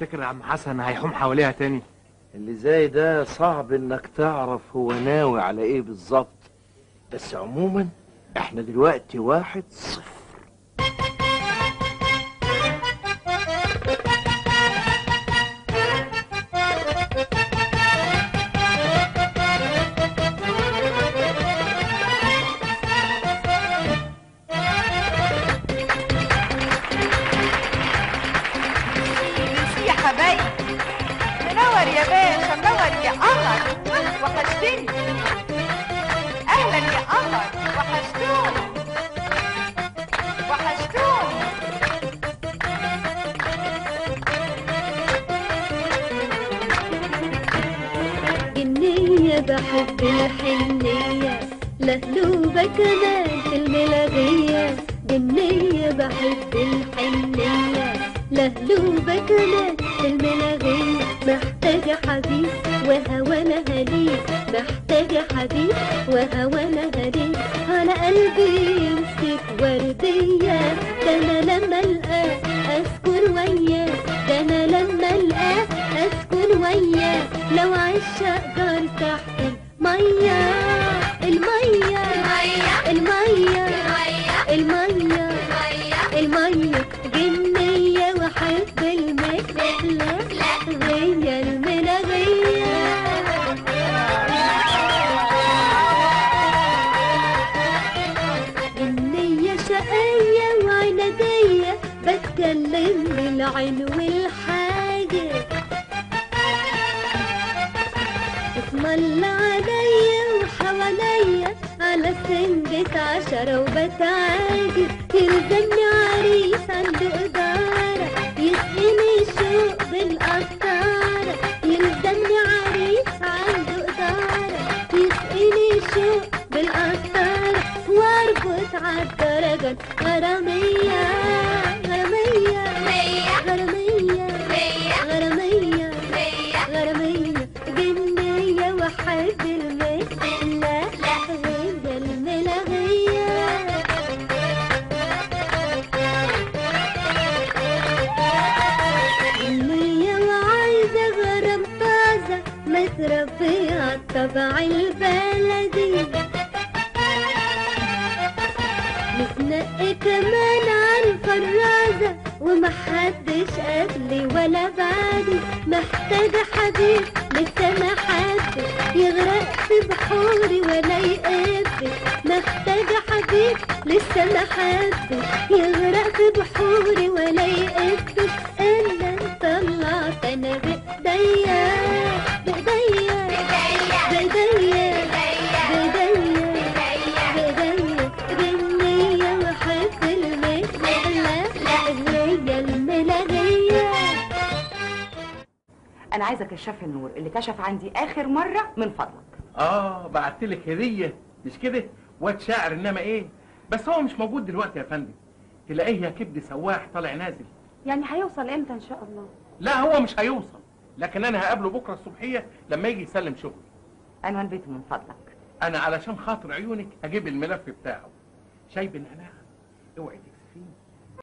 تفتكر يا عم حسن هيحوم حواليها تاني اللي زي ده صعب انك تعرف هو ناوي على ايه بالظبط بس عموما احنا دلوقتي واحد صفر ميرسي يا حبايبي منور يا باشا منور يا قمر وحشتني اهلا يا قمر وحشتوني وحشتوني جنية بحب الحنية لهلوبة كمان في الملاغية جنية بحب الحنية لهلوبة كمان في الملاغية محتاجة حبيب وهوانا هليل محتاجة حبيب وهوانا هليل على قلبي يمسك وردية ده أنا لما ألقاه أسكن وياه ده أنا لما ألقاه أسكن وياه لو عشق جار تحت المية المية المية المية المية جنية وحب المثلة هي الملغية جنية شقية وعنادية بتكلم بالعين والحاجة اسمال عليا وحواليا على سنجة عشرة وبتعاجب يلزمني عريس عند إدارة يسقيني شوق بالقطارة يلزمني عريس عند إدارة يسقيني شوق بالقطارة واربط عالدرجة غرامية غرامية غرامية غرامية غرامية جنية وحب المثلة هي الملغية جنية وعايزة غرام طازة متربية عالطبع البلدي متنقي كمان عالفرازة ومحدش قبلي ولا بعدي محتاجة حبيب لسه محدش يغرق في بحوري ولا يقفش محتاجة حبيب لسه محدش يغرق في بحوري ولا يقفش إلا انت طلعت أنا بإيديا بإيديا بإيديا بإيديا بإيديا جنية وحب المثلة هي الملغية انا عايزه كشاف النور اللي كشف عندي اخر مره من فضلك اه بعت لك هديه مش كده واد شاعر انما ايه بس هو مش موجود دلوقتي يا فندم تلاقيه يا كبد سواح طالع نازل يعني هيوصل امتى ان شاء الله لا هو مش هيوصل لكن انا هقابله بكره الصبحيه لما يجي يسلم شغل عنوان بيته من فضلك انا علشان خاطر عيونك هجيب الملف بتاعه شاي بالنعناع اوعي